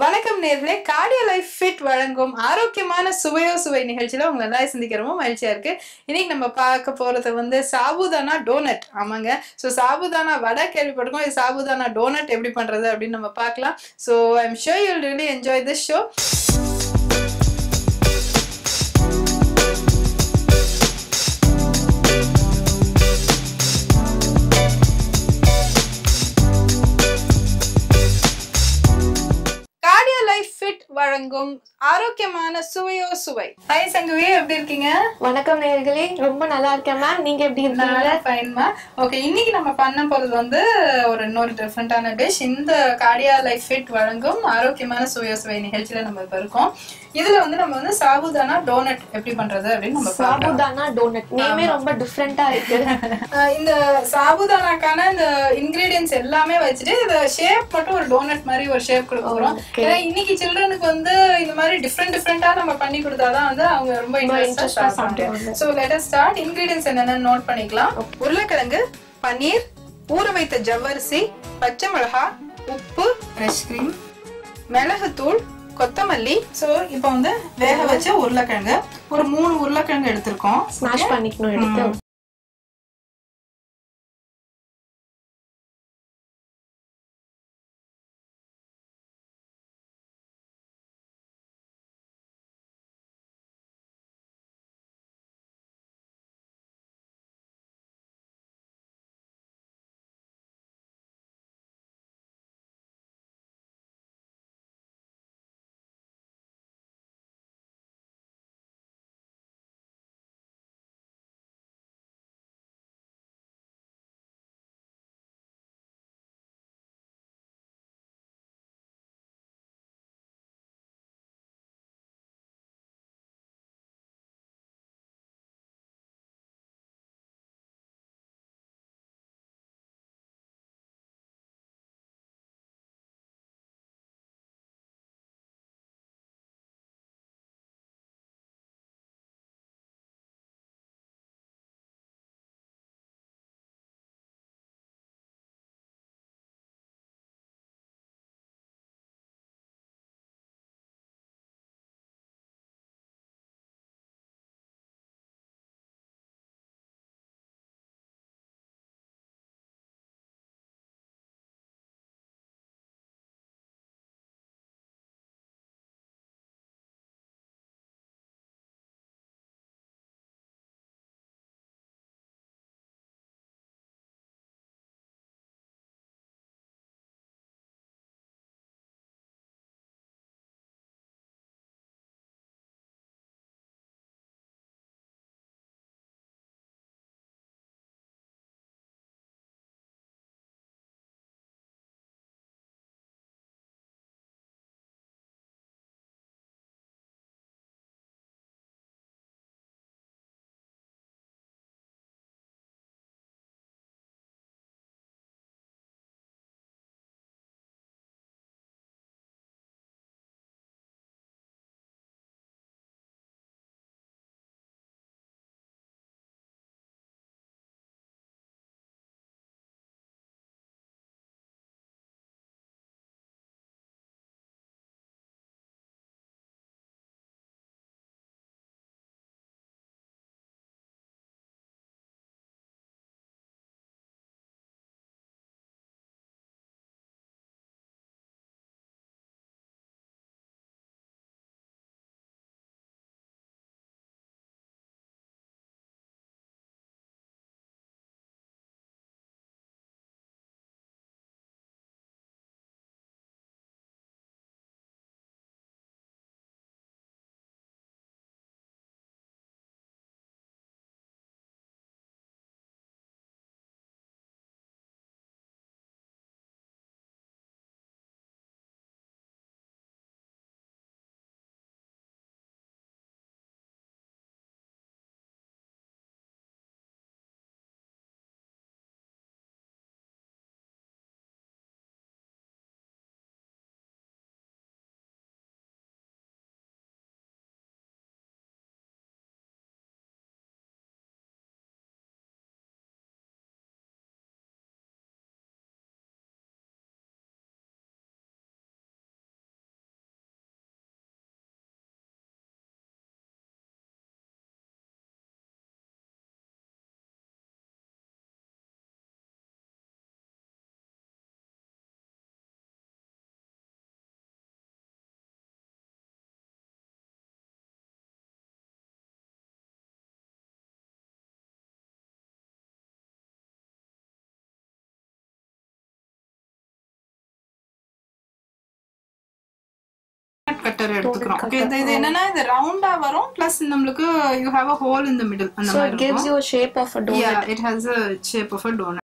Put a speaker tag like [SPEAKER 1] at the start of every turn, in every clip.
[SPEAKER 1] வணக்கம் நேர்களே cardio Life Fit வழங்கும் ஆரோக்கியமான சுவையோ சுவை நிகழ்ச்சியில உங்களை எல்லாரும் சந்திக்கிறோமோ மகிழ்ச்சியா இருக்கு இன்னைக்கு நம்ம பார்க்க போறது வந்து சாபுதானா டோனட் ஆமாங்க ஸோ சாபுதானா வடை கேள்விப்பட்டிருக்கோம் இது சாபுதானா டோனட் எப்படி பண்றது அப்படின்னு நம்ம பார்க்கலாம் so I am sure you'll really enjoy this show Cardio Life Fit வழங்கும் ஆரோக்கியமான சுவையோ சுவை ஹாய் சங்குவி எப்படி இருக்கீங்க
[SPEAKER 2] வணக்கம் நேயர்களே ரொம்ப நல்லா இருக்கேன் மேம் நீங்க எப்படி இருக்கீங்க
[SPEAKER 1] ஃபைன்மா ஓகே இன்னைக்கு நம்ம பண்ண போறது வந்து ஒரு இன்னொரு டிஃப்ரெண்டான டிஷ் இந்த கார்டியா லைஃப் ஃபிட் வழங்கும் ஆரோக்கியமான சுவையோ சுவை நிகழ்ச்சியில நம்ம இப்ப இருக்கோம் இதுல வந்து நம்ம வந்து சாபுதானா டோனட் எப்படி பண்றது அப்படின்னு நம்ம பார்க்கலாம்
[SPEAKER 2] சாபுதானா டோனட் நேமே ரொம்ப டிஃப்ரெண்டா இருக்கு
[SPEAKER 1] அஹ் இந்த சாபுதானாக்கான இந்த இன்கிரீடியன்ஸ் எல்லாமே வச்சுட்டு இந்த ஷேப் மட்டும் ஒரு டோனட் மாதிரி ஒரு ஷேப் கொடுக்க போறோம்
[SPEAKER 2] Okay.
[SPEAKER 1] ஏன்னா இன்னைக்கு சில்ட்ரனுக்கு வந்து இந்த மாதிரி டிஃப்ரெண்ட் டிஃப்ரெண்டா நம்ம பண்ணி கொடுத்தாதான் வந்து அவங்க ரொம்ப
[SPEAKER 2] interest-ஆ
[SPEAKER 1] இன்ட்ரெஸ்டா
[SPEAKER 2] சாப்பிடுவாங்க.
[SPEAKER 1] சாப்பிடுவாங்க so let us start ingredients என்னென்னு நோட் பண்ணிக்கலாம் உருளைக்கிழங்கு பன்னீர் ஊற வைத்த ஜவ்வரிசி பச்சை மிளகாய் உப்பு ஃப்ரெஷ் கிரீம் மிளகுத்தூள் கொத்தமல்லி ஸோ இப்போ வந்து வேக வச்ச உருளைக்கிழங்கு ஒரு மூணு உருளைக்கிழங்கு எடுத்திருக்கோம்
[SPEAKER 2] ஸ்மாஷ் பண்ணிக்கணும் எடுத்து
[SPEAKER 1] கட்டர் எடுத்துக்கிறோம்
[SPEAKER 2] cutter,
[SPEAKER 1] Okay, இது இது என்னன்னா இது ரவுண்டா வரும் பிளஸ் நம்மளுக்கு you have a hole in the middle அந்த
[SPEAKER 2] So
[SPEAKER 1] மாதிரி
[SPEAKER 2] it gives
[SPEAKER 1] இருக்கும்
[SPEAKER 2] you a shape of a donut.
[SPEAKER 1] yeah it has a shape of a donut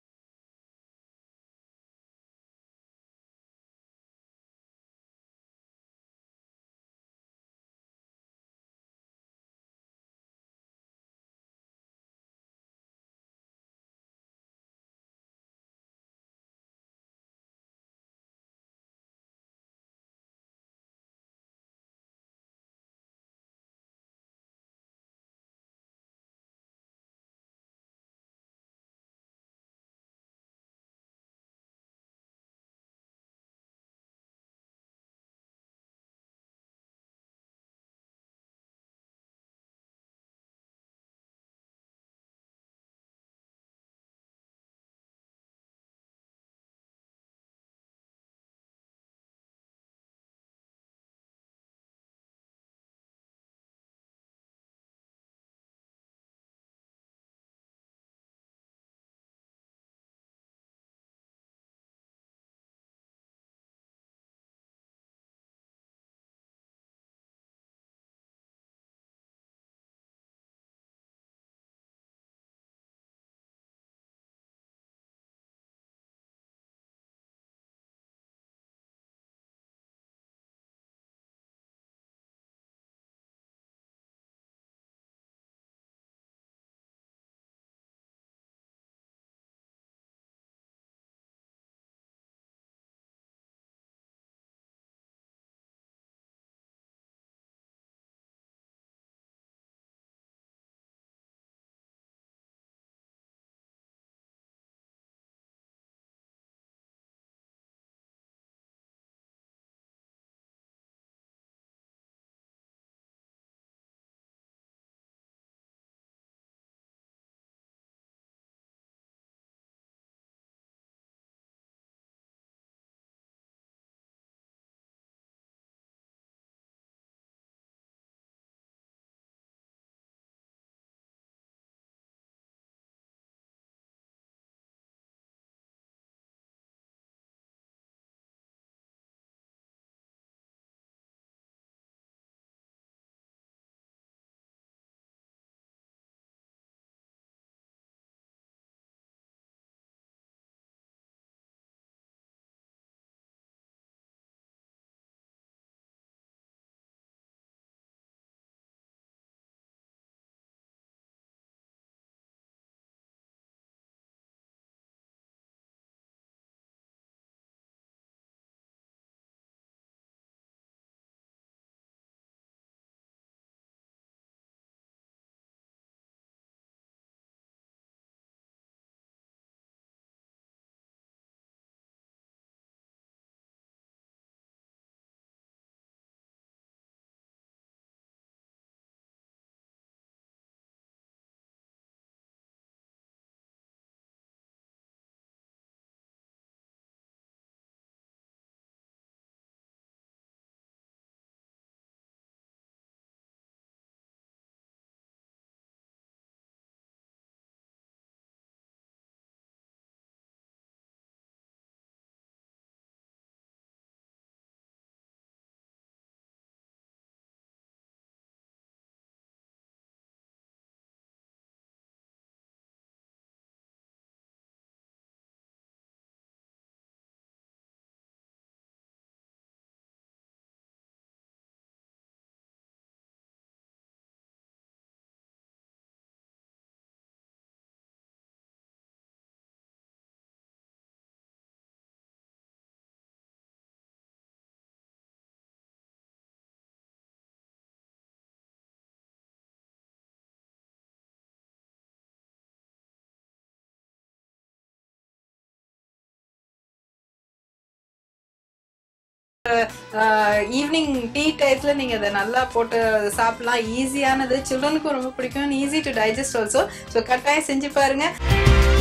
[SPEAKER 1] evening tea டயத்தில் நீங்கள் அதை நல்லா போட்டு சாப்பிடலாம் ஈஸியானது சில்ட்ரனுக்கும் ரொம்ப பிடிக்கும் easy to digest also so கட்டாயம் செஞ்சு பாருங்க